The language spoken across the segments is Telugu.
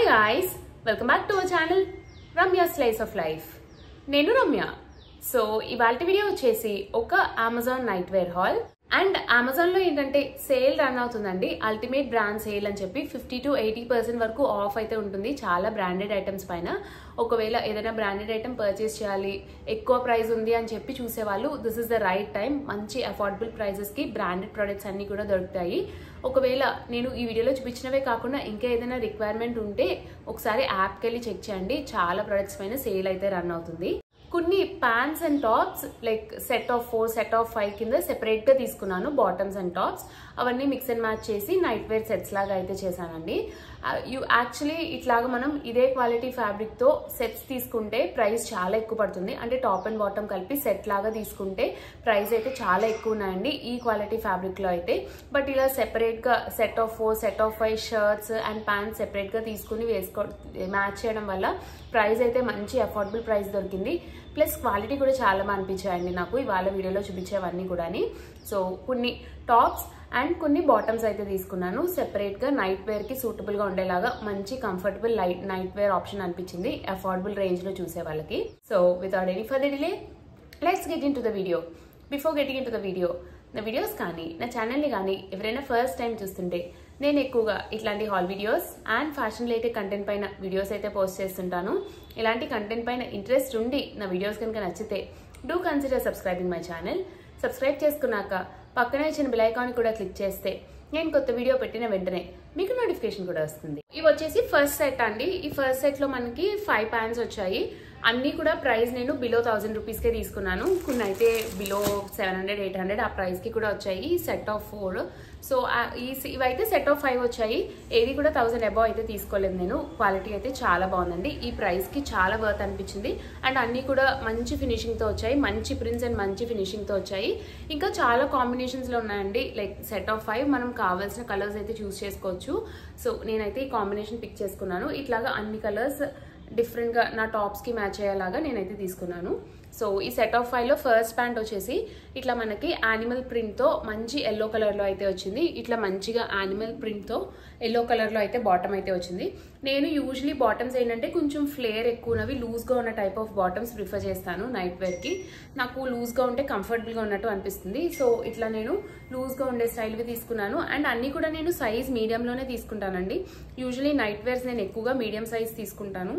guys welcome back to our channel Ramya slice of life నేను రమ్య సో ఇవాళ వీడియో వచ్చేసి ఒక Amazon night wear haul and Amazon లో ఏంటంటే సేల్ రన్ అవుతుందండి అల్టిమేట్ బ్రాండ్ సేల్ అని చెప్పి ఫిఫ్టీ టు ఎయిటీ పర్సెంట్ వరకు ఆఫ్ అయితే ఉంటుంది చాలా బ్రాండెడ్ ఐటమ్స్ పైన ఒకవేళ ఏదైనా బ్రాండెడ్ ఐటమ్ పర్చేస్ చేయాలి ఎక్కువ ప్రైస్ ఉంది అని చెప్పి చూసేవాళ్ళు this is the right time మంచి అఫోర్డబుల్ ప్రైజెస్ కి బ్రాండెడ్ ప్రొడక్ట్స్ అన్ని కూడా దొరుకుతాయి ఒకవేళ నేను ఈ వీడియోలో చూపించినవే కాకుండా ఇంకా ఏదైనా రిక్వైర్మెంట్ ఉంటే ఒకసారి యాప్కి వెళ్ళి చెక్ చేయండి చాలా ప్రొడక్ట్స్ పైన సేల్ అయితే రన్ అవుతుంది కొన్ని pants and tops like set of four set of five కింద సెపరేట్ గా తీసుకున్నాను బాటమ్స్ అండ్ టాప్స్ అవన్నీ మిక్స్ అండ్ మ్యాచ్ చేసి నైట్ వేర్ సెట్స్ లాగా అయితే చేశానండి యూ యాక్చువల్లీ ఇట్లాగా మనం ఇదే క్వాలిటీ ఫ్యాబ్రిక్ తో సెట్స్ తీసుకుంటే ప్రైస్ చాలా ఎక్కువ పడుతుంది అంటే టాప్ అండ్ బాటమ్ కలిపి సెట్ లాగా తీసుకుంటే ప్రైస్ అయితే చాలా ఎక్కువ ఉన్నాయండి ఈ క్వాలిటీ ఫ్యాబ్రిక్ లో అయితే బట్ ఇలా సెపరేట్ గా set of four set of five shirts and pants separate గా తీసుకుని వేసుకో మ్యాచ్ చేయడం వల్ల ప్రైస్ అయితే మంచి అఫోర్డబుల్ ప్రైస్ దొరికింది ప్లస్ క్వాలిటీ కూడా చాలా బాగా అనిపించాయండి నాకు ఇవాళ వీడియోలో చూపించేవన్నీ కూడాని సో కొన్ని టాప్స్ అండ్ కొన్ని బాటమ్స్ అయితే తీసుకున్నాను సెపరేట్ గా నైట్ వేర్ కి సూటబుల్ గా ఉండేలాగా మంచి comfortable light night wear option అనిపించింది అఫోర్డబుల్ రేంజ్ లో చూసే వాళ్ళకి so without any further delay let's get into the video before getting into the video నా వీడియోస్ కానీ నా ఛానల్ని కానీ ఎవరైనా ఫస్ట్ టైం చూస్తుంటే నేను ఎక్కువగా ఇట్లాంటి haul videos and fashion related content పైన వీడియోస్ అయితే పోస్ట్ చేస్తుంటాను ఇలాంటి కంటెంట్ పైన ఇంట్రెస్ట్ ఉండి నా వీడియోస్ కనుక నచ్చితే do consider subscribing my channel subscribe చేసుకున్నాక పక్కనే ఇచ్చిన బెల్ ఐకాన్ కూడా క్లిక్ చేస్తే నేను కొత్త వీడియో పెట్టిన వెంటనే మీకు నోటిఫికేషన్ కూడా వస్తుంది ఇవి వచ్చేసి ఫస్ట్ సెట్ అండి ఈ ఫస్ట్ సెట్ లో మనకి ఫైవ్ ప్యాన్స్ వచ్చాయి అన్ని కూడా ప్రైస్ నేను బిలో థౌసండ్ రూపీస్కే తీసుకున్నాను కొన్ని అయితే below seven hundred eight hundred ఆ ప్రైస్కి కూడా వచ్చాయి సెట్ ఆఫ్ ఫోర్ సో ఈ ఇవైతే సెట్ ఆఫ్ ఫైవ్ వచ్చాయి ఏది కూడా థౌసండ్ అబౌవ్ అయితే తీసుకోలేదు నేను క్వాలిటీ అయితే చాలా బాగుందండి ఈ ప్రైస్కి చాలా వర్త్ అనిపించింది అండ్ అన్నీ కూడా మంచి ఫినిషింగ్తో వచ్చాయి మంచి ప్రింట్స్ అండ్ మంచి ఫినిషింగ్తో వచ్చాయి ఇంకా చాలా కాంబినేషన్స్లో ఉన్నాయండి లైక్ సెట్ ఆఫ్ ఫైవ్ మనం కావాల్సిన కలర్స్ అయితే చూస్ చేసుకోవచ్చు సో నేనైతే ఈ కాంబినేషన్ పిక్ చేసుకున్నాను ఇట్లాగా అన్ని కలర్స్ డిఫరెంట్గా నా టాప్స్కి మ్యాచ్ అయ్యేలాగా నేనైతే తీసుకున్నాను సో ఈ సెట్ ఆఫ్ ఫైవ్లో ఫస్ట్ ప్యాంట్ వచ్చేసి ఇట్లా మనకి యానిమల్ ప్రింట్తో మంచి ఎల్లో కలర్లో అయితే వచ్చింది ఇట్లా మంచిగా యానిమల్ ప్రింట్తో ఎల్లో కలర్లో అయితే బాటమ్ అయితే వచ్చింది నేను యూజువలీ బాటమ్స్ ఏంటంటే కొంచెం ఫ్లేర్ ఎక్కువ ఉన్నవి లూజ్గా ఉన్న టైప్ ఆఫ్ బాటమ్స్ ప్రిఫర్ చేస్తాను నైట్ వేర్కి నాకు లూజ్గా ఉంటే కంఫర్టబుల్గా ఉన్నట్టు అనిపిస్తుంది సో ఇట్లా నేను లూజ్గా ఉండే స్టైల్వి తీసుకున్నాను అండ్ అన్నీ కూడా నేను సైజ్ మీడియంలోనే తీసుకుంటానండి యూజువలీ నైట్ వేర్స్ నేను ఎక్కువగా మీడియం సైజ్ తీసుకుంటాను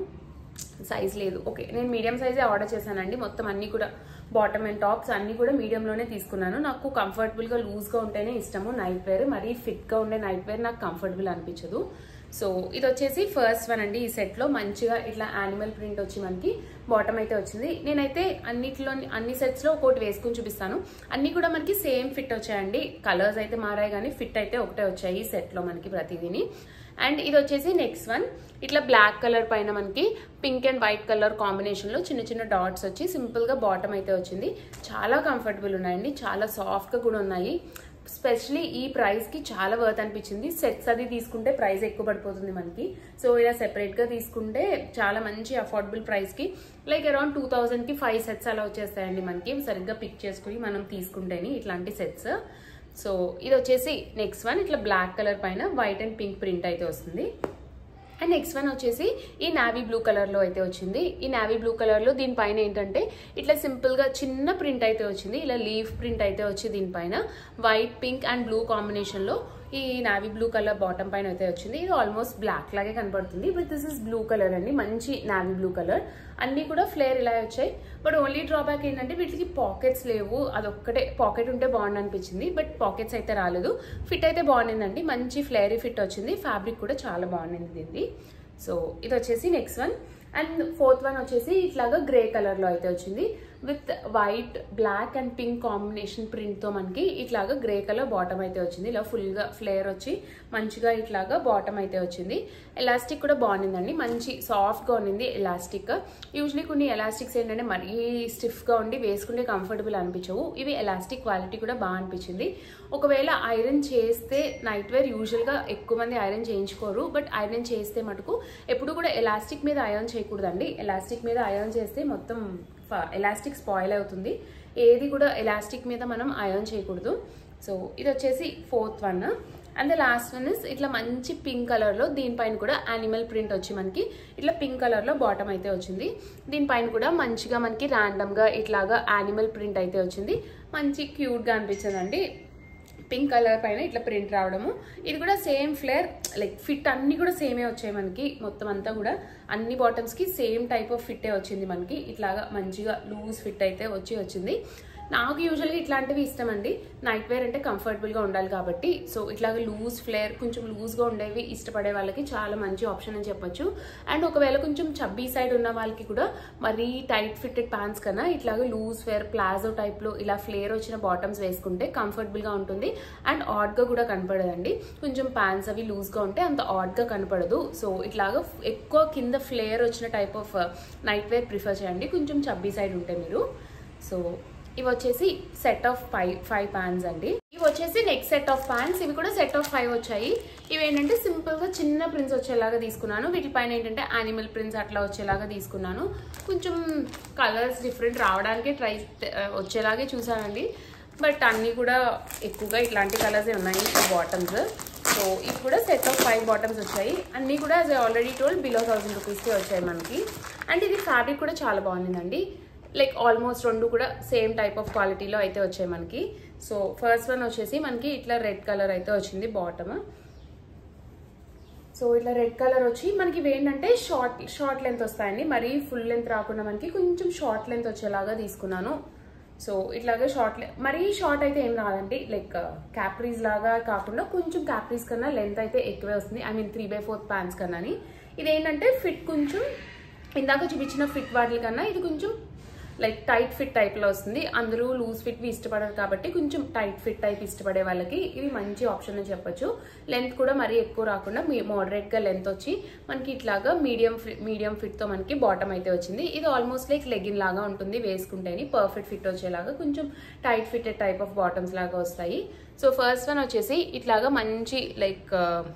సైజ్ లేదు ఓకే నేను మీడియం సైజే ఆర్డర్ చేశానండి మొత్తం అన్ని కూడా బాటమ్ అండ్ టాప్స్ అన్ని కూడా మీడియంలోనే తీసుకున్నాను నాకు కంఫర్టబుల్గా లూజ్గా ఉంటేనే ఇష్టము నైట్ వేర్ మరీ ఫిట్గా ఉండే నైట్ వేర్ నాకు కంఫర్టబుల్ అనిపించదు సో ఇది వచ్చేసి ఫస్ట్ వన్ అండి ఈ సెట్లో మంచిగా ఇట్లా యానిమల్ ప్రింట్ వచ్చి మనకి బాటమ్ అయితే వచ్చింది నేనైతే అన్నిట్లో అన్ని సెట్స్లో ఒకటి వేసుకుని చూపిస్తాను అన్ని కూడా మనకి సేమ్ ఫిట్ వచ్చాయండి కలర్స్ అయితే మారాయి కానీ ఫిట్ అయితే ఒకటే వచ్చాయి ఈ సెట్లో మనకి ప్రతిదీని అండ్ ఇది వచ్చేసి నెక్స్ట్ వన్ ఇట్లా బ్లాక్ కలర్ పైన మనకి పింక్ అండ్ వైట్ కలర్ కాంబినేషన్లో చిన్న చిన్న డాట్స్ వచ్చి సింపుల్గా బాటమ్ అయితే వచ్చింది చాలా కంఫర్టబుల్ ఉన్నాయండి చాలా సాఫ్ట్గా కూడా ఉన్నాయి స్పెషలీ ఈ ప్రైస్కి చాలా వర్త్ అనిపించింది సెట్స్ అది తీసుకుంటే ప్రైస్ ఎక్కువ పడిపోతుంది మనకి సో ఇలా సెపరేట్గా తీసుకుంటే చాలా మంచి అఫోర్డబుల్ ప్రైస్కి లైక్ అరౌండ్ టూ థౌజండ్కి ఫైవ్ సెట్స్ అలా వచ్చేస్తాయండి మనకి సరిగ్గా పిక్ చేసుకుని మనం తీసుకుంటేనే ఇట్లాంటి సెట్స్ సో ఇది వచ్చేసి నెక్స్ట్ వన్ ఇట్లా బ్లాక్ కలర్ పైన వైట్ అండ్ పింక్ ప్రింట్ అయితే వస్తుంది అండ్ నెక్స్ట్ వన్ వచ్చేసి ఈ నావీ బ్లూ కలర్లో అయితే వచ్చింది ఈ నావీ బ్లూ కలర్లో దీనిపైన ఏంటంటే ఇట్లా సింపుల్గా చిన్న ప్రింట్ అయితే వచ్చింది ఇలా లీఫ్ ప్రింట్ అయితే వచ్చి దీనిపైన వైట్ పింక్ అండ్ బ్లూ కాంబినేషన్లో ఈ నావీ బ్లూ కలర్ బాటమ్ పైన అయితే వచ్చింది ఇది ఆల్మోస్ట్ బ్లాక్ లాగే కనపడుతుంది but this is blue colour అండి మంచి నావీ బ్లూ కలర్ అన్నీ కూడా ఫ్లేర్ ఇలా వచ్చాయి బట్ ఓన్లీ డ్రాబ్యాక్ ఏంటంటే వీటికి పాకెట్స్ లేవు అదొక్కటే పాకెట్ ఉంటే బాగుంది అనిపించింది బట్ పాకెట్స్ అయితే రాలేదు ఫిట్ అయితే బాగుండిందండి మంచి ఫ్లేరీ ఫిట్ వచ్చింది ఫ్యాబ్రిక్ కూడా చాలా బాగుండింది దీన్ని సో ఇది వచ్చేసి next one and fourth one వచ్చేసి ఇట్లాగా గ్రే కలర్లో అయితే వచ్చింది with white black and pink combination ప్రింట్తో మనకి ఇట్లాగా గ్రే కలర్ బాటమ్ అయితే వచ్చింది ఇలా ఫుల్గా ఫ్లేయర్ వచ్చి మంచిగా ఇట్లాగా బాటమ్ అయితే వచ్చింది ఎలాస్టిక్ కూడా బాగుండిందండి మంచి సాఫ్ట్గా ఉండింది ఎలాస్టిక్ యూజువలీ కొన్ని ఎలాస్టిక్స్ ఏంటంటే మరీ స్టిఫ్గా ఉండి వేసుకుంటే కంఫర్టబుల్ అనిపించవు ఇవి ఎలాస్టిక్ క్వాలిటీ కూడా బాగా అనిపించింది ఒకవేళ ఐరన్ చేస్తే నైట్ వేర్ యూజువల్గా ఎక్కువ మంది ఐరన్ చేయించుకోరు బట్ ఐరన్ చేస్తే మటుకు ఎప్పుడు కూడా ఎలాస్టిక్ మీద ఐరన్ చేయకూడదండి ఎలాస్టిక్ మీద ఐరన్ చేస్తే మొత్తం ఎలాస్టిక్ స్పాయిల్ అవుతుంది ఏది కూడా ఎలాస్టిక్ మీద మనం ఐరన్ చేయకూడదు సో ఇది వచ్చేసి fourth one and the last one is ఇట్లా మంచి పింక్ కలర్లో దీనిపైన కూడా యానిమల్ ప్రింట్ వచ్చి మనకి ఇట్లా పింక్ కలర్లో బాటమ్ అయితే వచ్చింది దీనిపైన కూడా మంచిగా మనకి ర్యాండమ్గా ఇట్లాగా యానిమల్ ప్రింట్ అయితే వచ్చింది మంచి క్యూట్గా అనిపించదండి పింక్ కలర్ పైన ఇట్లా ప్రింట్ రావడము ఇది కూడా సేమ్ ఫ్లేర్ లైక్ ఫిట్ అన్ని కూడా సేమే వచ్చాయి మనకి మొత్తం అంతా కూడా అన్ని బాటమ్స్కి సేమ్ టైప్ ఆఫ్ ఫిట్టే వచ్చింది మనకి ఇట్లాగా మంచిగా లూజ్ ఫిట్ అయితే వచ్చి వచ్చింది నాకు యూజువల్గా ఇట్లాంటివి ఇష్టం అండి నైట్ వేర్ అంటే కంఫర్టబుల్గా ఉండాలి కాబట్టి సో ఇట్లాగ లూజ్ ఫ్లేర్ కొంచెం లూజ్గా ఉండేవి ఇష్టపడే వాళ్ళకి చాలా మంచి ఆప్షన్ అని చెప్పొచ్చు అండ్ ఒకవేళ కొంచెం చబ్బీ సైడ్ ఉన్న వాళ్ళకి కూడా మరీ టైట్ ఫిట్టెడ్ ప్యాంట్స్ కన్నా ఇట్లాగ లూజ్ వేర్ ప్లాజో టైప్లో ఇలా ఫ్లేర్ వచ్చిన బాటమ్స్ వేసుకుంటే కంఫర్టబుల్గా ఉంటుంది అండ్ ఆడ్గా కూడా కనపడదండి కొంచెం ప్యాంట్స్ అవి లూజ్గా ఉంటే అంత ఆడ్గా కనపడదు సో ఇట్లాగ ఎక్కువ కింద ఫ్లేర్ వచ్చిన type of night wear prefer చేయండి కొంచెం చబ్బీ సైడ్ ఉంటే మీరు సో ఇవి వచ్చేసి set of five five pants అండి ఇవి వచ్చేసి నెక్స్ట్ సెట్ ఆఫ్ ప్యాన్స్ ఇవి కూడా సెట్ ఆఫ్ ఫైవ్ వచ్చాయి ఇవి ఏంటంటే సింపుల్ గా చిన్న ప్రింట్స్ వచ్చేలాగా తీసుకున్నాను వీటిపైన ఏంటంటే యానిమల్ ప్రింట్స్ అట్లా వచ్చేలాగా తీసుకున్నాను కొంచెం కలర్స్ డిఫరెంట్ రావడానికి ట్రై వచ్చేలాగే చూసానండి బట్ అన్నీ కూడా ఎక్కువగా ఇట్లాంటి కలర్సే ఉన్నాయి బాటమ్స్ సో ఇవి కూడా సెట్ ఆఫ్ ఫైవ్ బాటమ్స్ వచ్చాయి అన్నీ కూడా as already told below thousand రూపీస్కి వచ్చాయి మనకి అండ్ ఇది ఫ్యాబ్రిక్ కూడా చాలా బాగుందండి లైక్ ఆల్మోస్ట్ రెండు కూడా సేమ్ టైప్ ఆఫ్ క్వాలిటీలో అయితే వచ్చాయి మనకి సో ఫస్ట్ వన్ వచ్చేసి మనకి ఇట్లా రెడ్ కలర్ అయితే వచ్చింది బాటమ్ సో ఇట్లా రెడ్ కలర్ వచ్చి మనకి ఇవి ఏంటంటే షార్ట్ షార్ట్ లెంత్ వస్తాయండి మరీ ఫుల్ లెంత్ రాకుండా మనకి కొంచెం షార్ట్ లెంత్ వచ్చేలాగా తీసుకున్నాను సో ఇట్లాగే షార్ట్ మరీ షార్ట్ అయితే ఏం రాదండి లైక్ క్యాప్రీస్ లాగా కాకుండా కొంచెం క్యాప్రీస్ కన్నా లెంత్ అయితే ఎక్కువే వస్తుంది I mean three by fourth pants కన్నా ఇదేంటంటే ఫిట్ కొంచెం ఇందాక చూపించిన ఫిట్ వాటి కన్నా ఇది కొంచెం లైక్ టైట్ ఫిట్ టైప్లో వస్తుంది అందరూ లూజ్ ఫిట్వి ఇష్టపడరు కాబట్టి కొంచెం టైట్ ఫిట్ టైప్ ఇష్టపడే వాళ్ళకి ఇవి మంచి ఆప్షన్ అని చెప్పొచ్చు లెంత్ కూడా మరీ ఎక్కువ రాకుండా మీ మోడరేట్గా లెంత్ వచ్చి మనకి ఇట్లాగా మీడియం మీడియం ఫిట్తో మనకి బాటమ్ అయితే వచ్చింది ఇది ఆల్మోస్ట్ లైక్ లెగిన్ లాగా ఉంటుంది వేసుకుంటేని పర్ఫెక్ట్ ఫిట్ వచ్చేలాగా కొంచెం tight fitted type of bottoms లాగా వస్తాయి సో ఫస్ట్ వన్ వచ్చేసి ఇట్లాగా మంచి లైక్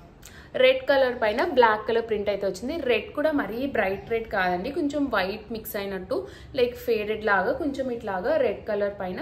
రెడ్ కలర్ పైన బ్లాక్ కలర్ ప్రింట్ అయితే వచ్చింది రెడ్ కూడా మరీ బ్రైట్ రెడ్ కాదండి కొంచెం వైట్ మిక్స్ అయినట్టు లైక్ ఫేడెడ్ లాగా కొంచెం ఇట్లాగా రెడ్ కలర్ పైన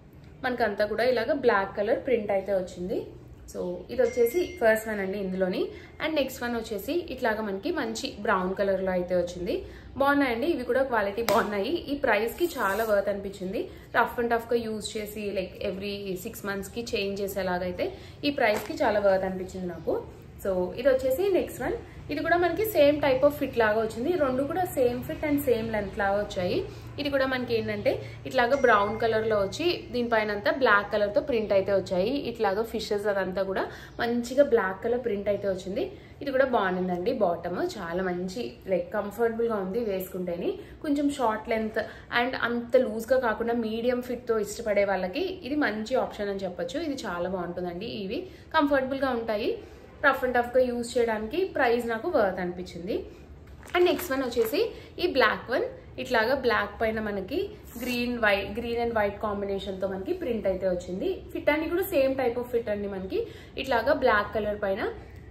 మనకంతా కూడా ఇలాగ బ్లాక్ కలర్ ప్రింట్ అయితే వచ్చింది సో ఇది వచ్చేసి ఫస్ట్ వన్ అండి ఇందులోని అండ్ నెక్స్ట్ వన్ వచ్చేసి ఇట్లాగా మనకి మంచి బ్రౌన్ కలర్లో అయితే వచ్చింది బాగున్నాయండి ఇవి కూడా క్వాలిటీ బాగున్నాయి ఈ ప్రైస్కి చాలా వర్త్ అనిపించింది రఫ్ అండ్ టఫ్గా యూజ్ చేసి లైక్ ఎవ్రీ సిక్స్ మంత్స్కి చేంజ్ చేసేలాగైతే ఈ ప్రైస్కి చాలా వర్త్ అనిపించింది నాకు సో ఇది వచ్చేసి నెక్స్ట్ వన్ ఇది కూడా మనకి సేమ్ టైప్ ఆఫ్ ఫిట్ లాగా వచ్చింది రెండు కూడా same fit and same length లాగా వచ్చాయి ఇది కూడా మనకి ఏంటంటే ఇట్లాగా బ్రౌన్ కలర్లో వచ్చి దీనిపైన అంతా బ్లాక్ కలర్తో ప్రింట్ అయితే వచ్చాయి ఇట్లాగా ఫిషెస్ అదంతా కూడా మంచిగా బ్లాక్ కలర్ ప్రింట్ అయితే వచ్చింది ఇది కూడా బాగుందండి బాటమ్ చాలా మంచి లైక్ కంఫర్టబుల్గా ఉంది వేసుకుంటేని కొంచెం షార్ట్ లెంత్ అండ్ అంత లూజ్గా కాకుండా మీడియం ఫిట్తో ఇష్టపడే వాళ్ళకి ఇది మంచి ఆప్షన్ అని చెప్పొచ్చు ఇది చాలా బాగుంటుందండి ఇవి కంఫర్టబుల్గా ఉంటాయి రఫ్ అండ్ టఫ్గా యూజ్ చేయడానికి ప్రైస్ నాకు వర్త్ అనిపించింది అండ్ నెక్స్ట్ వన్ వచ్చేసి ఈ బ్లాక్ వన్ ఇట్లాగా బ్లాక్ పైన మనకి green white green and white కాంబినేషన్తో మనకి ప్రింట్ అయితే వచ్చింది ఫిట్ అన్ని కూడా సేమ్ టైప్ ఆఫ్ ఫిట్ అండి మనకి ఇట్లాగా బ్లాక్ కలర్ పైన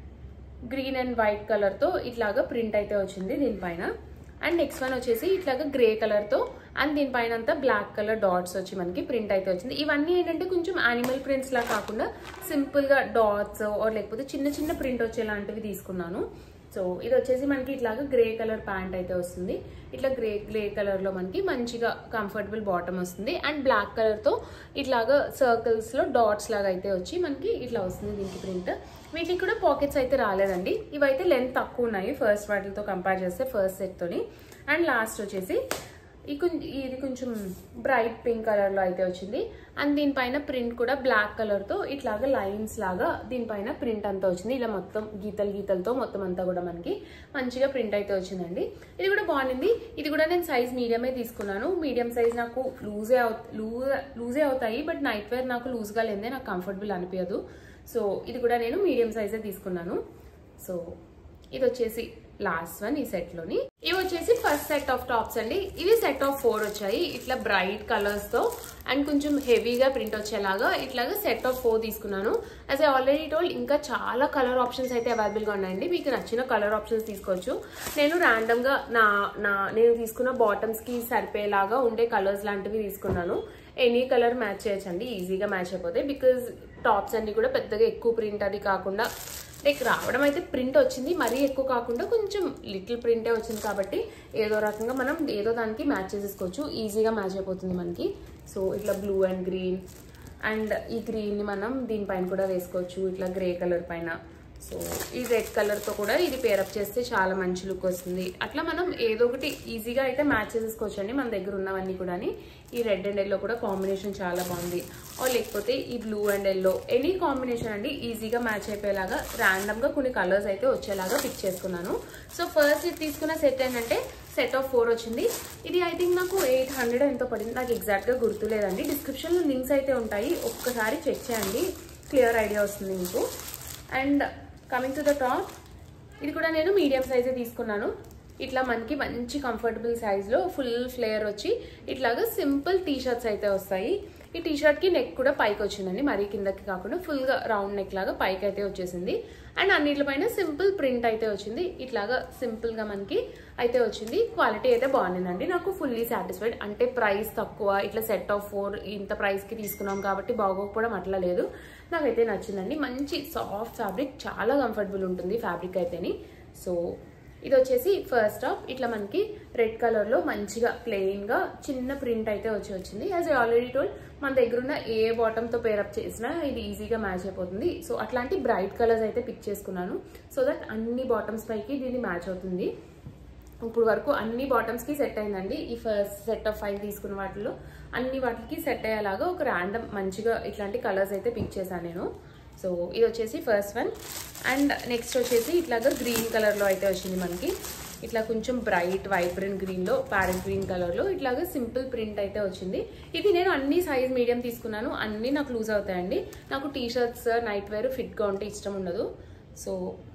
గ్రీన్ అండ్ వైట్ కలర్తో ఇట్లాగా ప్రింట్ అయితే వచ్చింది దీనిపైన అండ్ నెక్స్ట్ వన్ వచ్చేసి ఇట్లాగా గ్రే కలర్తో అండ్ దీనిపైన అంతా బ్లాక్ కలర్ డాట్స్ వచ్చి మనకి ప్రింట్ అయితే వచ్చింది ఇవన్నీ ఏంటంటే కొంచెం యానిమల్ ప్రింట్స్ లా కాకుండా సింపుల్గా డాట్స్ ఆర్ లేకపోతే చిన్న చిన్న ప్రింట్ వచ్చేలాంటివి తీసుకున్నాను సో ఇది వచ్చేసి మనకి ఇట్లాగా గ్రే కలర్ ప్యాంట్ అయితే వస్తుంది ఇట్లా గ్రే గ్రే కలర్లో మనకి మంచిగా కంఫర్టబుల్ బాటమ్ వస్తుంది అండ్ బ్లాక్ కలర్తో ఇట్లాగా సర్కిల్స్లో డాట్స్ లాగా అయితే వచ్చి మనకి ఇట్లా వస్తుంది దీనికి ప్రింట్ వీటికి కూడా పాకెట్స్ అయితే రాలేదండి ఇవైతే లెంత్ తక్కువ ఉన్నాయి ఫస్ట్ వాటితో కంపేర్ చేస్తే ఫస్ట్ సెట్తోని అండ్ లాస్ట్ వచ్చేసి ఈ కొంచెం ఇది కొంచెం బ్రైట్ పింక్ కలర్లో అయితే వచ్చింది అండ్ దీనిపైన ప్రింట్ కూడా బ్లాక్ కలర్తో ఇట్లాగా లైన్స్ లాగా దీనిపైన ప్రింట్ అంతా వచ్చింది ఇలా మొత్తం గీతలు గీతలతో మొత్తం అంతా కూడా మనకి మంచిగా ప్రింట్ అయితే వచ్చిందండి ఇది కూడా బాగుంది ఇది కూడా నేను సైజ్ మీడియమే తీసుకున్నాను మీడియం సైజ్ నాకు లూజే అవు లూజ్ లూజే అవుతాయి బట్ నైట్ వేర్ నాకు లూజ్గా లేదే నాకు కంఫర్టబుల్ అనిపించదు సో ఇది కూడా నేను మీడియం సైజే తీసుకున్నాను సో ఇది వచ్చేసి లాస్ట్ వన్ ఈ సెట్ లోని ఇవి వచ్చేసి ఫస్ట్ సెట్ ఆఫ్ టాప్స్ అండి ఇవి సెట్ ఆఫ్ ఫోర్ వచ్చాయి ఇట్లా బ్రైట్ కలర్స్ తో అండ్ కొంచెం హెవీగా ప్రింట్ వచ్చేలాగా ఇట్లాగా సెట్ ఆఫ్ ఫోర్ తీసుకున్నాను యాజ్ ఐ ఆల్రెడీ టోల్డ్ ఇంకా చాలా కలర్ ఆప్షన్స్ అయితే అవైలబుల్ గా ఉన్నాయండి మీకు నచ్చిన కలర్ ఆప్షన్స్ తీసుకోవచ్చు నేను ర్యాండమ్ గా నా నా నేను తీసుకున్న బాటమ్స్ కి సరిపోయేలాగా ఉండే కలర్స్ లాంటివి తీసుకున్నాను ఎనీ కలర్ మ్యాచ్ చేయొచ్చండి ఈజీగా మ్యాచ్ అయిపోతాయి బికాజ్ టాప్స్ అన్ని కూడా పెద్దగా ఎక్కువ ప్రింట్ అది కాకుండా లైక్ రావడం అయితే ప్రింట్ వచ్చింది మరీ ఎక్కువ కాకుండా కొంచెం లిటిల్ ప్రింటే వచ్చింది కాబట్టి ఏదో రకంగా మనం ఏదో దానికి మ్యాచ్ చేసేసుకోవచ్చు ఈజీగా మ్యాచ్ అయిపోతుంది మనకి సో ఇట్లా బ్లూ అండ్ గ్రీన్ అండ్ ఈ గ్రీన్ని మనం దీనిపైన కూడా వేసుకోవచ్చు ఇట్లా గ్రే కలర్ పైన సో ఈ రెడ్ కలర్తో కూడా ఇది పేరప్ చేస్తే చాలా మంచి లుక్ వస్తుంది అట్లా మనం ఏదో ఒకటి ఈజీగా అయితే మ్యాచ్ చేసేసుకోవచ్చు అండి మన దగ్గర ఉన్నవన్నీ కూడా ఈ రెడ్ అండ్ ఎల్లో కూడా కాంబినేషన్ చాలా బాగుంది ఆర్ లేకపోతే ఈ blue and yellow any combination అండి ఈజీగా మ్యాచ్ అయిపోయేలాగా ర్యాండమ్గా కొన్ని కలర్స్ అయితే వచ్చేలాగా పిక్ చేసుకున్నాను సో ఫస్ట్ ఇది తీసుకున్న సెట్ ఏంటంటే సెట్ ఆఫ్ ఫోర్ వచ్చింది ఇది ఐ థింక్ నాకు ఎయిట్ హండ్రెడ్ ఎంతో పడింది నాకు ఎగ్జాక్ట్గా గుర్తులేదండి డిస్క్రిప్షన్లో లింక్స్ అయితే ఉంటాయి ఒక్కసారి చెక్ చేయండి క్లియర్ ఐడియా వస్తుంది మీకు and coming to the top ఇది కూడా నేను మీడియం సైజే తీసుకున్నాను ఇట్లా మనకి మంచి కంఫర్టబుల్ సైజ్లో ఫుల్ ఫ్లేయర్ వచ్చి ఇట్లాగా సింపుల్ టీ షర్ట్స్ అయితే వస్తాయి ఈ టీ షర్ట్కి నెక్ కూడా పైకి వచ్చిందండి మరీ కిందకి కాకుండా ఫుల్గా రౌండ్ నెక్ లాగా పైకి అయితే వచ్చేసింది అండ్ అన్నిటిపైన సింపుల్ ప్రింట్ అయితే వచ్చింది ఇట్లాగా సింపుల్గా మనకి అయితే వచ్చింది క్వాలిటీ అయితే బాగుండిందండి నాకు ఫుల్లీ సాటిస్ఫైడ్ అంటే ప్రైస్ తక్కువ ఇట్లా సెట్ ఆఫ్ ఫోర్ ఇంత ప్రైస్కి తీసుకున్నాం కాబట్టి బాగోకపోవడం అట్లా లేదు నాకైతే నచ్చిందండి మంచి సాఫ్ట్ ఫ్యాబ్రిక్ చాలా కంఫర్టబుల్ ఉంటుంది ఫ్యాబ్రిక్ అయితేని సో ఇది వచ్చేసి ఫస్ట్ టాప్ ఇట్లా మనకి రెడ్ కలర్లో మంచిగా ప్లెయిన్గా చిన్న ప్రింట్ అయితే వచ్చి వచ్చింది యాజ్ ఆల్రెడీ టోల్ మన దగ్గర ఉన్న ఏ బాటంతో పేరప్ చేసినా ఇది ఈజీగా మ్యాచ్ అయిపోతుంది సో అట్లాంటి బ్రైట్ కలర్స్ అయితే పిక్ చేసుకున్నాను సో దట్ అన్ని బాటమ్స్ పైకి దీన్ని మ్యాచ్ అవుతుంది ఇప్పుడు వరకు అన్ని బాటమ్స్కి సెట్ అయిందండి ఈ ఫస్ట్ సెట్ ఆఫ్ ఫైవ్ తీసుకున్న వాటిలో అన్ని వాటికి సెట్ అయ్యేలాగా ఒక ర్యాండమ్ మంచిగా ఇట్లాంటి కలర్స్ అయితే పిక్ చేశాను నేను సో ఇది వచ్చేసి ఫస్ట్ వన్ అండ్ నెక్స్ట్ వచ్చేసి ఇట్లాగా గ్రీన్ కలర్లో అయితే వచ్చింది మనకి ఇట్లా కొంచెం బ్రైట్ వైబ్రెంట్ గ్రీన్లో ప్యారెట్ గ్రీన్ కలర్లో ఇట్లాగా సింపుల్ ప్రింట్ అయితే వచ్చింది ఇది నేను అన్ని సైజ్ మీడియం తీసుకున్నాను అన్నీ నాకు లూజ్ అవుతాయండి నాకు టీ షర్ట్స్ నైట్ వేర్ ఫిట్గా ఉంటే ఇష్టం ఉండదు సో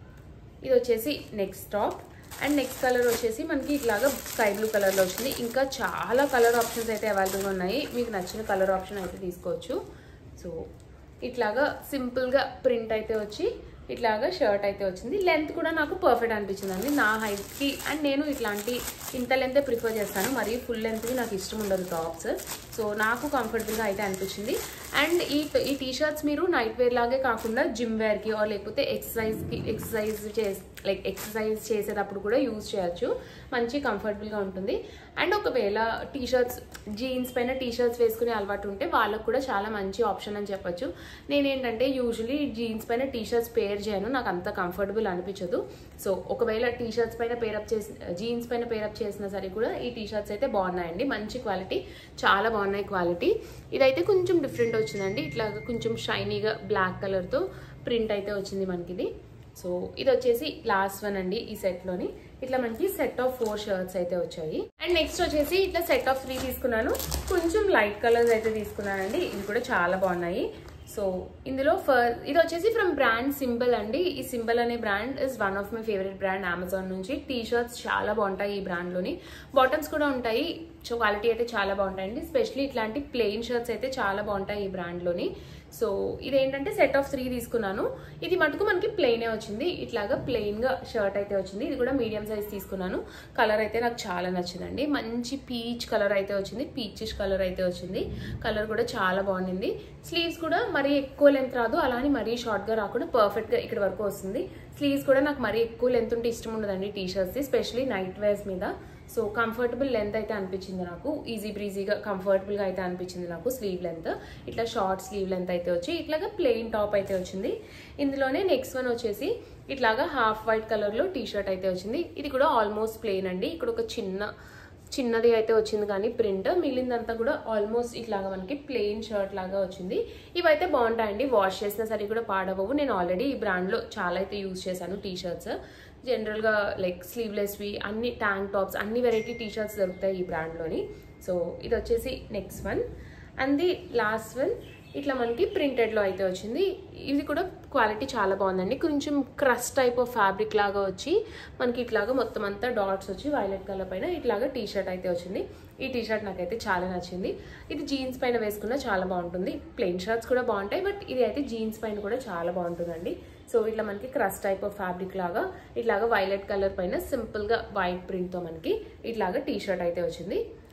ఇది వచ్చేసి next top and next colour వచ్చేసి మనకి ఇట్లాగా స్కై బ్లూ కలర్లో వచ్చింది ఇంకా చాలా కలర్ ఆప్షన్స్ అయితే అవైలబుల్గా ఉన్నాయి మీకు నచ్చిన కలర్ ఆప్షన్ అయితే తీసుకోవచ్చు సో ఇట్లాగా సింపుల్గా ప్రింట్ అయితే వచ్చి ఇట్లాగా షర్ట్ అయితే వచ్చింది లెంత్ కూడా నాకు పర్ఫెక్ట్ అనిపించింది అండి నా హైట్కి అండ్ నేను ఇట్లాంటి ఇంత లెంతే ప్రిఫర్ చేస్తాను మరియు ఫుల్ లెంత్కి నాకు ఇష్టం ఉండదు టాప్స్ సో నాకు కంఫర్టబుల్గా అయితే అనిపించింది అండ్ ఈ ఈ టీ షర్ట్స్ మీరు నైట్ వేర్ లాగే కాకుండా జిమ్ వేర్కి ఆర్ లేకపోతే ఎక్సర్సైజ్కి ఎక్సర్సైజ్ చేసి లైక్ ఎక్సర్సైజ్ చేసేటప్పుడు కూడా యూజ్ చేయొచ్చు మంచి కంఫర్టబుల్గా ఉంటుంది అండ్ ఒకవేళ టీ షర్ట్స్ జీన్స్ పైన టీ షర్ట్స్ వేసుకునే అలవాటు ఉంటే వాళ్ళకు కూడా చాలా మంచి ఆప్షన్ అని చెప్పొచ్చు నేనేంటంటే యూజువలీ జీన్స్ పైన టీ షర్ట్స్ పేర్ చేయను నాకు అంత కంఫర్టబుల్ అనిపించదు సో ఒకవేళ టీ షర్ట్స్ పైన పేరప్ చేసి జీన్స్ పైన పేరప్ చేసినా సరే కూడా ఈ టీ షర్ట్స్ అయితే బాగున్నాయండి మంచి క్వాలిటీ చాలా బాగున్నాయి క్వాలిటీ ఇదైతే కొంచెం డిఫరెంట్ వచ్చిందండి ఇట్లా కొంచెం షైనీగా బ్లాక్ కలర్తో ప్రింట్ అయితే వచ్చింది మనకి ఇది సో ఇది వచ్చేసి లాస్ట్ వన్ అండి ఈ సెట్లోని ఇట్లా మనకి సెట్ ఆఫ్ ఫోర్ షర్ట్స్ అయితే వచ్చాయి అండ్ నెక్స్ట్ వచ్చేసి ఇట్లా సెట్ ఆఫ్ త్రీ తీసుకున్నాను కొంచెం లైట్ కలర్స్ అయితే తీసుకున్నానండి ఇవి కూడా చాలా బాగున్నాయి సో ఇందులో ఫర్ ఇది వచ్చేసి ఫ్రమ్ బ్రాండ్ సింబల్ అండి ఈ సింబల్ అనే brand is one of my favourite brand Amazon నుంచి టీ షర్ట్స్ చాలా బాగుంటాయి ఈ బ్రాండ్లోని బాటమ్స్ కూడా ఉంటాయి సో క్వాలిటీ అయితే చాలా బాగుంటాయండి స్పెషల్లీ ఇట్లాంటి ప్లెయిన్ షర్ట్స్ అయితే చాలా బాగుంటాయి ఈ బ్రాండ్లోని సో ఇదేంటంటే సెట్ ఆఫ్ త్రీ తీసుకున్నాను ఇది మటుకు మనకి ప్లెయినే వచ్చింది ఇట్లాగా ప్లెయిన్గా షర్ట్ అయితే వచ్చింది ఇది కూడా మీడియం సైజ్ తీసుకున్నాను కలర్ అయితే నాకు చాలా నచ్చిందండి మంచి పీచ్ కలర్ అయితే వచ్చింది పీచిష్ కలర్ అయితే వచ్చింది కలర్ కూడా చాలా బాగుంది స్లీవ్స్ కూడా మరీ ఎక్కువ లెంత్ రాదు అలానే మరీ షార్ట్గా రాకుండా పర్ఫెక్ట్గా ఇక్కడ వరకు వస్తుంది స్లీవ్స్ కూడా నాకు మరీ ఎక్కువ లెంత్ ఉంటే ఇష్టం ఉండదండి T shirts specially night wears మీద సో కంఫర్టబుల్ లెంత్ అయితే అనిపించింది నాకు ఈజీ బ్రీజీగా కంఫర్టబుల్గా అయితే అనిపించింది నాకు స్లీవ్ లెంత్ ఇట్లా షార్ట్ స్లీవ్ లెంత్ అయితే వచ్చి ఇట్లాగా ప్లెయిన్ టాప్ అయితే వచ్చింది ఇందులోనే నెక్స్ట్ వన్ వచ్చేసి ఇట్లాగా హాఫ్ వైట్ కలర్లో టీ షర్ట్ అయితే వచ్చింది ఇది కూడా ఆల్మోస్ట్ ప్లెయిన్ అండి ఇక్కడ ఒక చిన్న చిన్నది అయితే వచ్చింది కానీ ప్రింట్ మిగిలిందంతా కూడా ఆల్మోస్ట్ ఇట్లాగా మనకి ప్లెయిన్ షర్ట్ లాగా వచ్చింది ఇవైతే బాగుంటాయండి వాష్ చేసినా సరే కూడా పాడవవు నేను ఆల్రెడీ ఈ బ్రాండ్లో చాలా అయితే యూజ్ చేశాను టీ షర్ట్స్ జనరల్గా లైక్ స్లీవ్లెస్వి అన్ని ట్యాంక్ టాప్స్ అన్ని వెరైటీ టీ షర్ట్స్ దొరుకుతాయి ఈ బ్రాండ్లోని సో ఇది వచ్చేసి next one and the last one ఇట్లా మనకి ప్రింటెడ్లో అయితే వచ్చింది ఇది కూడా క్వాలిటీ చాలా బాగుందండి కొంచెం క్రష్ టైప్ ఆఫ్ ఫ్యాబ్రిక్ లాగా వచ్చి మనకి ఇట్లాగా మొత్తం అంతా డాట్స్ వచ్చి వైలెట్ కలర్ పైన ఇట్లాగా టీ షర్ట్ అయితే వచ్చింది ఈ టీ షర్ట్ నాకైతే చాలా నచ్చింది ఇది జీన్స్ పైన వేసుకున్నా చాలా బాగుంటుంది ప్లెయిన్ షర్ట్స్ కూడా బాగుంటాయి బట్ ఇది అయితే జీన్స్ పైన కూడా చాలా బాగుంటుందండి సో ఇట్లా మనకి క్రష్ టైప్ ఆఫ్ ఫ్యాబ్రిక్ లాగా ఇట్లాగా వైలెట్ కలర్ పైన సింపుల్గా వైట్ ప్రింట్తో మనకి ఇట్లాగా టీ షర్ట్ అయితే వచ్చింది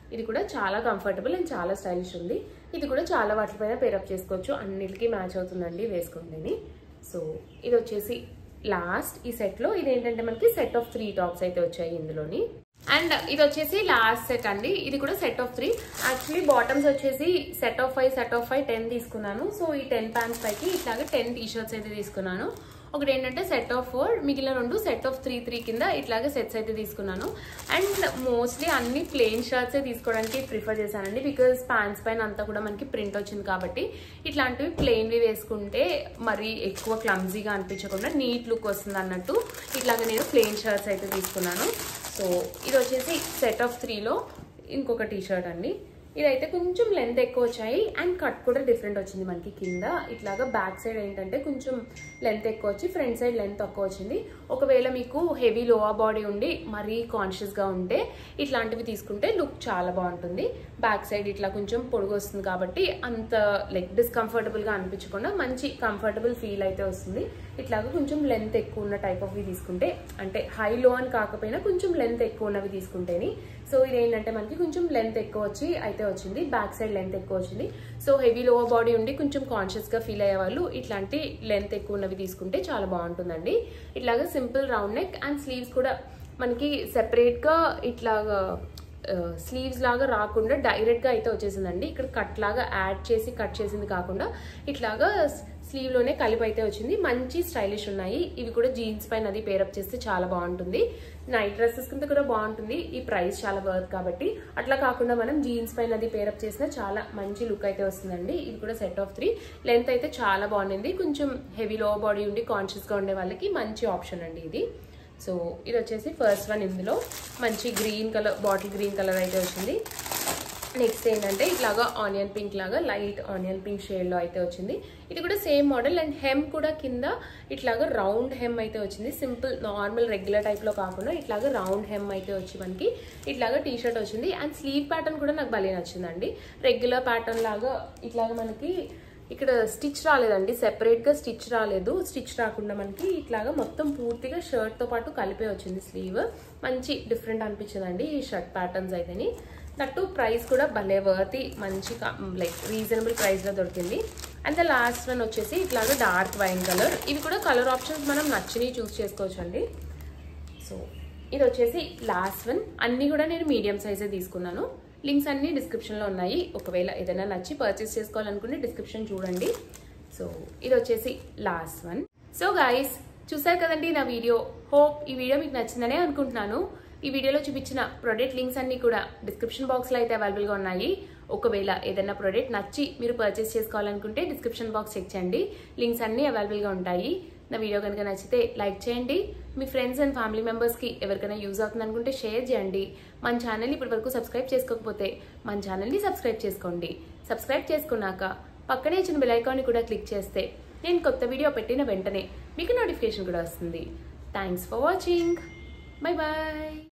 ఇది కూడా చాలా కంఫర్టబుల్ అండ్ చాలా స్టైలిష్ ఉంది ఇది కూడా చాలా వాటిపైన పేరప్ చేసుకోవచ్చు అన్నిటికీ మ్యాచ్ అవుతుందండి వేసుకుంటేని సో ఇది వచ్చేసి లాస్ట్ ఈ సెట్లో ఇదేంటంటే మనకి సెట్ ఆఫ్ త్రీ టాప్స్ అయితే వచ్చాయి ఇందులోని అండ్ ఇది వచ్చేసి లాస్ట్ సెట్ అండి ఇది కూడా set of three actually bottoms వచ్చేసి set of five set of five ten తీసుకున్నాను సో ఈ టెన్ ప్యాంట్స్ పైకి ఇట్లాగే టెన్ టీ షర్ట్స్ అయితే తీసుకున్నాను ఒకటి ఏంటంటే సెట్ ఆఫ్ ఫోర్ మిగిలిన రెండు సెట్ ఆఫ్ త్రీ త్రీ కింద ఇట్లాగే సెట్స్ అయితే తీసుకున్నాను అండ్ మోస్ట్లీ అన్ని ప్లెయిన్ షర్ట్స్ తీసుకోవడానికి ప్రిఫర్ చేశానండి బికాజ్ ప్యాంట్స్ పైన అంతా కూడా మనకి ప్రింట్ వచ్చింది కాబట్టి ఇట్లాంటివి ప్లెయిన్వి వేసుకుంటే మరీ ఎక్కువ క్లమ్జీగా అనిపించకుండా నీట్ లుక్ వస్తుంది అన్నట్టు ఇట్లాగ నేను ప్లెయిన్ షర్ట్స్ అయితే తీసుకున్నాను సో ఇది వచ్చేసి సెట్ ఆఫ్ త్రీలో ఇంకొక టీ షర్ట్ అండి ఇదైతే కొంచెం లెంత్ ఎక్కువ వచ్చాయి అండ్ కట్ కూడా డిఫరెంట్ వచ్చింది మనకి కింద ఇట్లాగా బ్యాక్ సైడ్ ఏంటంటే కొంచెం లెంత్ ఎక్కువ వచ్చి ఫ్రంట్ సైడ్ లెంత్ తక్కువ వచ్చింది ఒకవేళ మీకు హెవీ లోవర్ బాడీ ఉండి మరీ కాన్షియస్గా ఉంటే ఇట్లాంటివి తీసుకుంటే లుక్ చాలా బాగుంటుంది బ్యాక్ సైడ్ ఇట్లా కొంచెం పొడుగు వస్తుంది కాబట్టి అంత లైక్ డిస్కంఫర్టబుల్గా అనిపించకుండా మంచి కంఫర్టబుల్ ఫీల్ అయితే వస్తుంది ఇట్లాగా కొంచెం లెంత్ ఎక్కువ ఉన్న టైప్ ఆఫ్వి తీసుకుంటే అంటే హై లో అని కాకపోయినా కొంచెం లెంత్ ఎక్కువ ఉన్నవి తీసుకుంటేని సో ఇది ఏంటంటే మనకి కొంచెం లెంత్ ఎక్కువ వచ్చి అయితే వచ్చింది బ్యాక్ సైడ్ లెంత్ ఎక్కువ వచ్చింది సో హెవీ లోవర్ బాడీ ఉండి కొంచెం కాన్షియస్గా ఫీల్ అయ్యే వాళ్ళు ఇట్లాంటి లెంత్ ఎక్కువ ఉన్నవి తీసుకుంటే చాలా బాగుంటుందండి ఇట్లాగా simple round neck and sleeves కూడా మనకి సెపరేట్గా ఇట్లాగా స్లీవ్స్ లాగా రాకుండా డైరెక్ట్గా అయితే వచ్చేసిందండి ఇక్కడ కట్ లాగా యాడ్ చేసి కట్ చేసింది కాకుండా ఇట్లాగా స్లీవ్లోనే కలిపి అయితే వచ్చింది మంచి స్టైలిష్ ఉన్నాయి ఇవి కూడా జీన్స్ పైన అది పేరప్ చేస్తే చాలా బాగుంటుంది నైట్ డ్రెస్సెస్ కింద కూడా బాగుంటుంది ఈ ప్రైస్ చాలా వర్త్ కాబట్టి అట్లా కాకుండా మనం జీన్స్ పైన అది పేరప్ చేసినా చాలా మంచి లుక్ అయితే వస్తుందండి ఇది కూడా సెట్ ఆఫ్ త్రీ లెంత్ అయితే చాలా బాగుంది కొంచెం హెవీ లో బాడీ ఉండి కాన్షియస్గా ఉండే వాళ్ళకి మంచి ఆప్షన్ అండి ఇది సో ఇది వచ్చేసి ఫస్ట్ వన్ ఇందులో మంచి green colour bottle green colour అయితే వచ్చింది నెక్స్ట్ ఏంటంటే ఇట్లాగా ఆనియన్ పింక్ లాగా లైట్ ఆనియన్ పింక్ షేడ్లో అయితే వచ్చింది ఇది కూడా సేమ్ మోడల్ అండ్ హెమ్ కూడా కింద ఇట్లాగా రౌండ్ హెమ్ అయితే వచ్చింది సింపుల్ నార్మల్ రెగ్యులర్ టైప్లో కాకుండా ఇట్లాగా రౌండ్ హెమ్ అయితే వచ్చి మనకి ఇట్లాగా టీ షర్ట్ వచ్చింది అండ్ స్లీవ్ ప్యాటర్న్ కూడా నాకు భలే నచ్చిందండి రెగ్యులర్ ప్యాటర్న్ లాగా ఇట్లాగా మనకి ఇక్కడ స్టిచ్ రాలేదండి సెపరేట్గా స్టిచ్ రాలేదు స్టిచ్ రాకుండా మనకి ఇట్లాగా మొత్తం పూర్తిగా షర్ట్తో పాటు కలిపే వచ్చింది స్లీవ్ మంచి డిఫరెంట్ అనిపించిందండి ఈ షర్ట్ ప్యాటర్న్స్ అయితేని దట్టు ప్రైస్ కూడా భలే వర్తి మంచి లైక్ రీజనబుల్ ప్రైస్లో దొరికింది అండ్ ద లాస్ట్ వన్ వచ్చేసి ఇట్లాగా డార్క్ వైన్ కలర్ ఇవి కూడా కలర్ ఆప్షన్స్ మనం నచ్చినవి చూస్ చేసుకోవచ్చు అండి సో ఇది వచ్చేసి లాస్ట్ వన్ అన్నీ కూడా నేను మీడియం సైజే తీసుకున్నాను లింక్స్ అన్ని డిస్క్రిప్షన్లో ఉన్నాయి ఒకవేళ ఏదైనా నచ్చి పర్చేస్ చేసుకోవాలనుకుంటే డిస్క్రిప్షన్ చూడండి సో ఇది వచ్చేసి లాస్ట్ వన్ సో గాయస్ చూసారు కదండి నా వీడియో హోప్ ఈ వీడియో మీకు నచ్చిందనే అనుకుంటున్నాను ఈ వీడియోలో చూపించిన ప్రొడక్ట్ లింక్స్ అన్ని కూడా డిస్క్రిప్షన్ బాక్స్లో అయితే అవైలబుల్గా ఉన్నాయి ఒకవేళ ఏదైనా ప్రోడక్ట్ నచ్చి మీరు పర్చేస్ చేసుకోవాలనుకుంటే డిస్క్రిప్షన్ బాక్స్ చెక్ చేయండి లింక్స్ అన్నీ అవైలబుల్గా ఉంటాయి నా వీడియో కనుక నచ్చితే లైక్ చేయండి మీ ఫ్రెండ్స్ అండ్ ఫ్యామిలీ మెంబర్స్కి ఎవరికైనా యూజ్ అవుతుంది అనుకుంటే షేర్ చేయండి మన ఛానల్ ఇప్పటి వరకు సబ్స్క్రైబ్ చేసుకోకపోతే మన ఛానల్ని సబ్స్క్రైబ్ చేసుకోండి సబ్స్క్రైబ్ చేసుకున్నాక పక్కనే ఇచ్చిన బెల్ ఐకాన్ని కూడా క్లిక్ చేస్తే నేను కొత్త వీడియో పెట్టిన వెంటనే మీకు నోటిఫికేషన్ కూడా వస్తుంది thanks for watching bye bye